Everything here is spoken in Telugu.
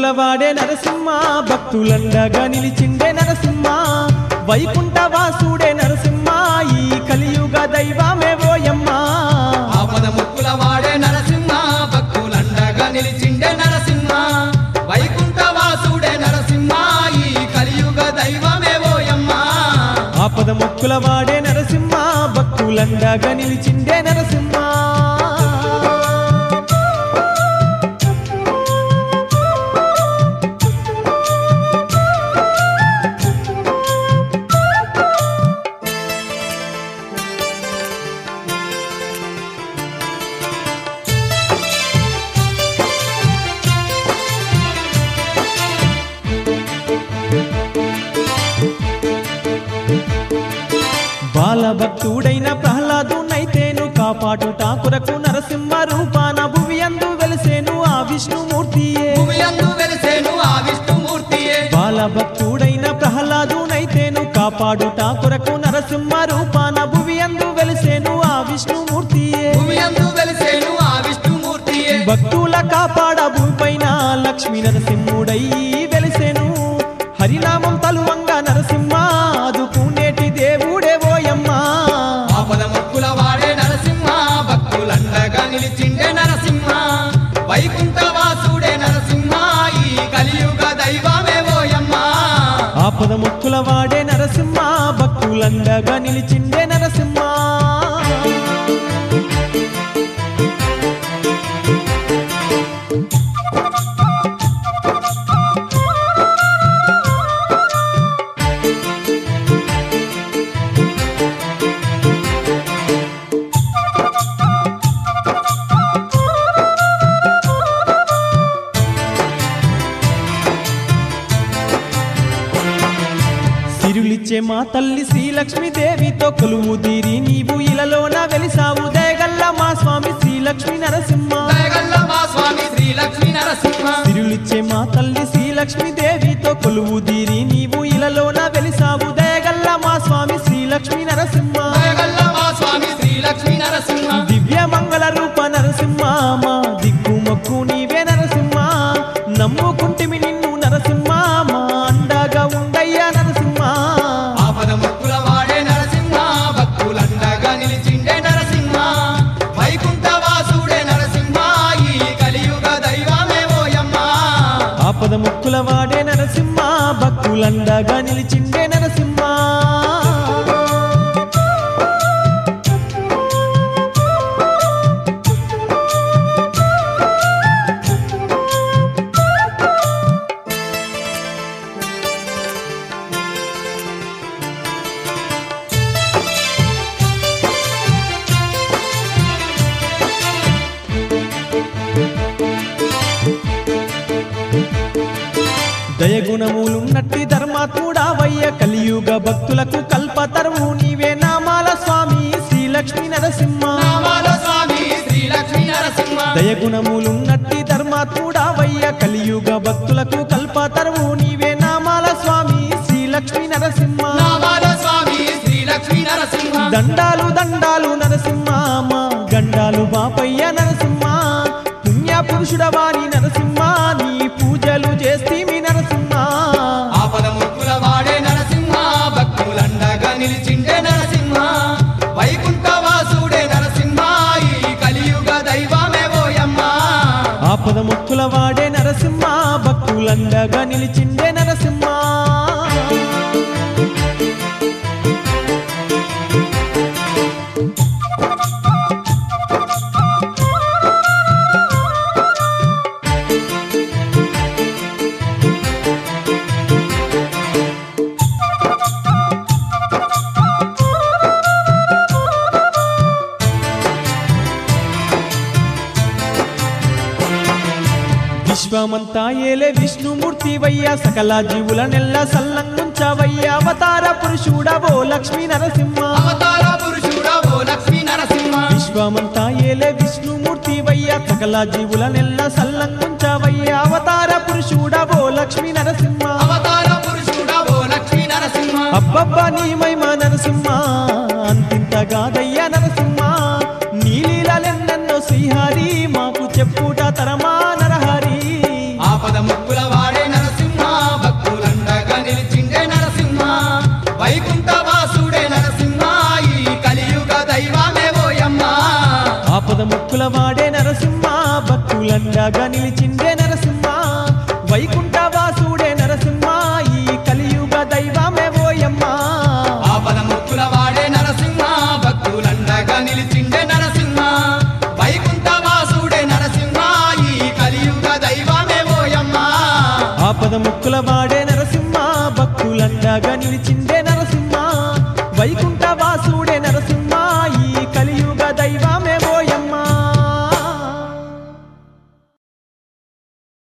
వాడే నరసింహ భక్తులండగా నిలిచిండే నరసింహ వైకుంఠ వాసుడే నరసింహ ఈ కలియుగ దైవమే ఓయమ్మ ఆపద ముక్కుల వాడే నరసింహ భక్తులండగా నిలిచిండే నరసింహ వైకుంఠ వాసుడే నరసింహ ఈ కలియుగ దైవమే ఓయమ్మ ఆపద మొక్కుల వాడే నరసింహ భక్తులండగా నిలిచిండే నరసింహ బాలభక్తుడైన ప్రహ్లాదునైతేను కాపాడుట కొరకు నరసింహ రూపాన భువియందు వెలిసేను ఆ విష్ణుమూర్తియే భూమియందు వెలిసేను ఆ విష్ణుమూర్తియే బాలభక్తుడైన ప్రహ్లాదునైతేను కాపాడుట కొరకు నరసింహ రూపాన భువియందు వెలిసేను ఆ విష్ణుమూర్తియే భూమియందు వెలిసేను ఆ విష్ణుమూర్తియే భక్తుల కాపాడ భూపైన లక్ష్మీ నరసింహుడై వెలిసేను హరినామం తలువంగా నరసింహ అదుకునేటి దేవుడే ఓయమ్మ ఆపద ముక్కుల వాడే నరసింహ భక్తులండగా నిలిచిండే నరసింహ వైకుంఠ వాసుడే నరసింహ ఈ కలియుగ దైవమే ఓయమ్మ ఆపద ముక్కుల వాడే నరసింహ భక్తులండగా నిలిచిండే నరసింహ సిరులిచ్చే మా తల్లి శ్రీలక్ష్మీదేవితో కొలువు తీరి నీవు ఇలలోన వెలిసావు దయగల్ల మా స్వామి శ్రీలక్ష్మీ నరసింహ దయగల్ల మా స్వామి శ్రీ లక్ష్మీ నరసింహ సిరులిచ్చే మా తల్లి శ్రీలక్ష్మీదేవితో కొలువు తీరి నీవు ఇలలోన వెలిసావు దయగల్ల మా స్వామి శ్రీలక్ష్మీ నరసింహ దయగల్ల మా స్వామి శ్రీ లక్ష్మీ నరసింహ దివ్య మంగళ రూప నరసింహ మా దిక్కు మొక్కు నీవే నరసింహ నమ్ముకుంటిమి నిన్ను నరసింహ మా అండగా ఉండయ్యా నరసింహ ఆపద ముక్కుల వాడే నరసింహ భక్తులండగా నిలిచిండే నరసింహ వైకుంఠ వాసుడే నరసింహ ఈ కలియుగ దైవమే ఓయమ్మ ఆపద ముక్కుల వాడే నరసింహ భక్తులండగా నిలిచిండే నరసింహ దయగుణములున్నట్టి ధర్మాత్ముడావయ్య కలియుగ భక్తులకు కల్పతరువు నీవే నామాల స్వామి శ్రీలక్ష్మీ నరసింహ నామాల స్వామి శ్రీ లక్ష్మీ నరసింహ దయగుణములున్నట్టి ధర్మాత్ముడావయ్య కలియుగ భక్తులకు కల్పతరువు నీవే నామాల స్వామి శ్రీలక్ష్మీ నరసింహ నామాల స్వామి శ్రీ లక్ష్మీ నరసింహ దండాలు దండాలు నరసింహ మా గండాలు బాపయ్య నరసింహ పుణ్య పురుషుడవాణి నరసింహ నీ పూజలు చేస్తీమి నరసింహ ఆపద ముక్కుల వాడే నరసింహ భక్తులండగా నిలిచిండే నరసింహ వైకుంఠ వాసుడే నరసింహ ఈ కలియుగ దైవమే ఓయమ్మ ఆపద ముక్కుల వాడే నరసింహ భక్తులండగా నిలిచిండే నరసింహ విశ్వమంతా ఏలే విష్ణుమూర్తి వయ్యా సకల జీవుల నెల్ల సల్లంగుంచవయ్యా అవతార పురుషుడవో లక్ష్మీ నరసింహ అవతార పురుషుడా ఓ లక్ష్మీ నరసింహ విశ్వమంతా ఏలే విష్ణుమూర్తి వయ్యా సకల జీవుల నెల్ల సల్లంగుంచవయ్యా అవతార పురుషుడవో లక్ష్మీ నరసింహ అవతార పురుషుడా ఓ లక్ష్మీ నరసింహ అబ్బబ్బా నీ మహిమ నరసింహ అంతింతగాదయ్యా నరసింహ నీలీలెన్నెన్నో శ్రీహరి మాకు చెప్పుట తరమా నరహరి ఆపద ముక్కుల వాడే అండగా నిలిచిండే నరసింహ వైకుంఠ